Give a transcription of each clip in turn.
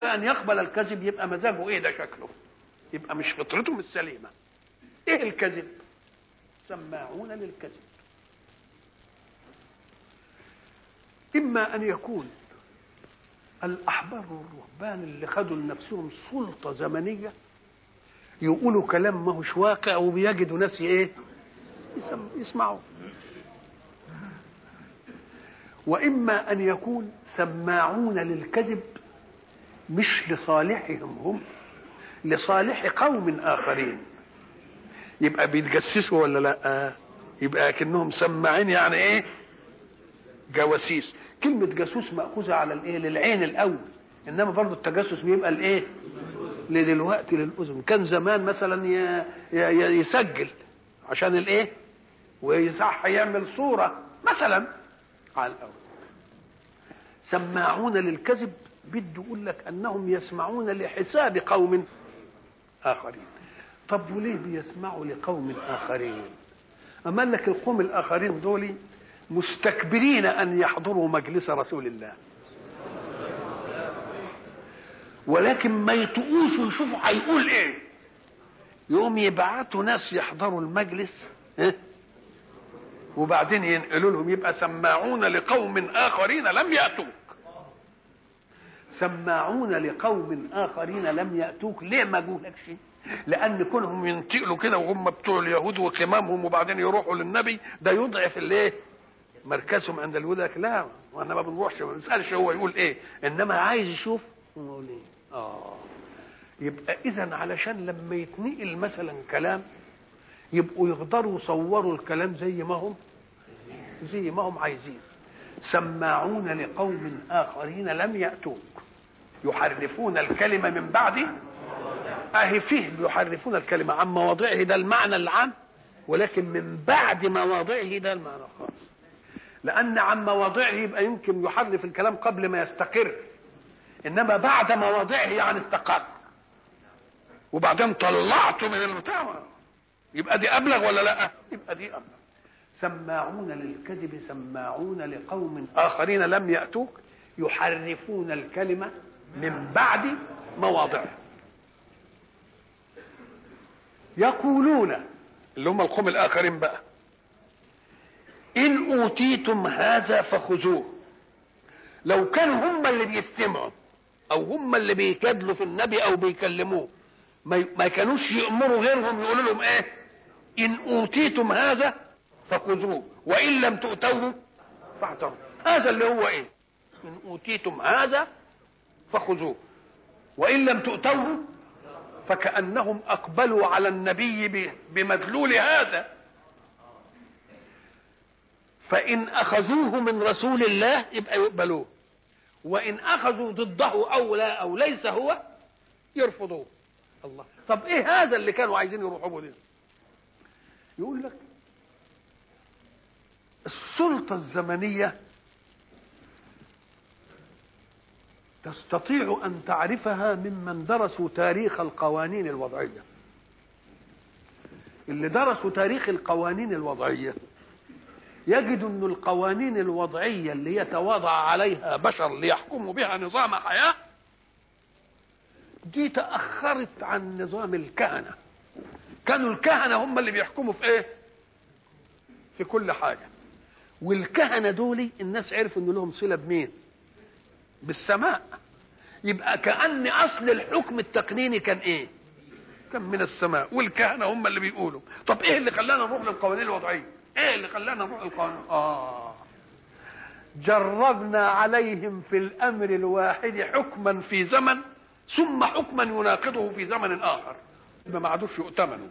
ان يقبل الكذب يبقى مزاجه ايه ده شكله يبقى مش فطرته مش سليمه ايه الكذب سماعون للكذب اما ان يكون الاحبار والرهبان اللي خدوا لنفسهم سلطه زمنيه يقولوا كلام ما هوش واقع وبيجدوا ناس ايه يسم- يسمعوا واما ان يكون سماعون للكذب مش لصالحهم هم لصالح قوم اخرين يبقى بيتجسسوا ولا لا يبقى كأنهم سماعين يعني ايه جواسيس كلمة جاسوس مأخوذة على الايه للعين الأول إنما برضه التجسس بيبقى الايه لدلوقتي للأذن كان زمان مثلا ي- ي- يسجل عشان الايه ويصح يعمل صورة مثلا على الأول سماعون للكذب بده يقول لك أنهم يسمعون لحساب قوم آخرين طب وليه بيسمعوا لقوم آخرين أما قال لك القوم الآخرين دول مستكبرين أن يحضروا مجلس رسول الله ولكن ما يطقوش ويشوفوا هيقول ايه يقوم يبعتوا ناس يحضروا المجلس ها؟ وبعدين ينقلوا لهم يبقى سماعون لقوم اخرين لم ياتوك سماعون لقوم اخرين لم ياتوك ليه ما جولكش لان كونهم ينتقلوا كده وهم بتوع اليهود وقمامهم وبعدين يروحوا للنبي ده يضعف الايه مركزهم عند اليهود لك لا وانا ما بنروحش ما بنسالش هو يقول ايه انما عايز يشوف يقول ايه اه يبقى اذا علشان لما يتنقل مثلا كلام يبقوا يقدروا يصوروا الكلام زي ما هم زي ما هم عايزين سماعون لقوم اخرين لم ياتوك يحرفون الكلمه من بعد اهي فيه يحرفون الكلمه عن مواضعه ده المعنى العام ولكن من بعد مواضعه ده المعنى الخاص لان عن مواضعه يبقى يمكن يحرف الكلام قبل ما يستقر انما بعد مواضعه يعني استقر وبعدين طلعته من البتاع يبقى دي ابلغ ولا لا يبقى دي ابلغ سماعون للكذب سماعون لقوم اخرين لم ياتوك يحرفون الكلمه من بعد مواضعه يقولون اللي هم القوم الاخرين بقى ان اوتيتم هذا فخذوه لو كانوا هم اللي بيستمعوا او هم اللي بيجادلوا في النبي او بيكلموه ما ما كانوش يامروا غيرهم يقولوا لهم ايه ان اوتيتم هذا فخذوه وان لم تؤتوه فاعتروا هذا اللي هو ايه ان اوتيتم هذا فخذوه وان لم تؤتوه فكانهم اقبلوا على النبي ب- بمدلول هذا فان اخذوه من رسول الله يبقى يقبلوه وان اخذوا ضده او لا او ليس هو يرفضوه الله طب ايه هذا اللي كانوا عايزين يروحوا به ده يقول لك السلطة الزمنية تستطيع أن تعرفها ممن درسوا تاريخ القوانين الوضعية اللي درسوا تاريخ القوانين الوضعية يجد أن القوانين الوضعية اللي يتوضع عليها بشر ليحكموا بها نظام حياة دي تأخرت عن نظام الكهنة كانوا الكهنة هم اللي بيحكموا في ايه في كل حاجة والكهنة دول الناس عرفوا ان لهم صلة بمين بالسماء يبقى كأن اصل الحكم التقنيني كان ايه كان من السماء والكهنة هم اللي بيقولوا طب ايه اللي خلانا نروح للقوانين الوضعية ايه اللي خلانا نروح للقوانين اه جربنا عليهم في الامر الواحد حكما في زمن ثم حكما يناقضه في زمن اخر ما عادوش يؤتمنوا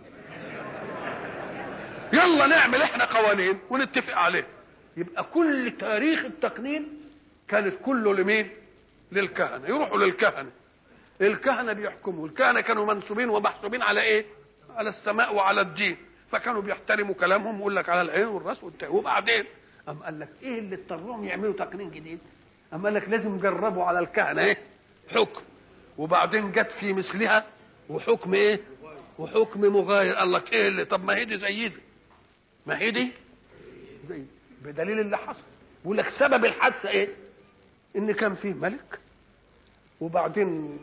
يلا نعمل احنا قوانين ونتفق عليه يبقى كل تاريخ التقنين كانت كله لمين للكهنه يروحوا للكهنه الكهنه بيحكموا الكهنه كانوا منسوبين ومحسوبين على ايه على السماء وعلى الدين فكانوا بيحترموا كلامهم ويقول لك على العين والراس والتاء وبعدين أم قال لك ايه اللي اضطرهم يعملوا تقنين جديد أم قال لك لازم جربوا على الكهنه ايه حكم وبعدين جت في مثلها وحكم ايه وحكم مغاير قال لك ايه اللي طب ما هي دي زي دي ما هي دي زي بدليل اللي حصل بيقول لك سبب الحادثه ايه ان كان فيه ملك وبعدين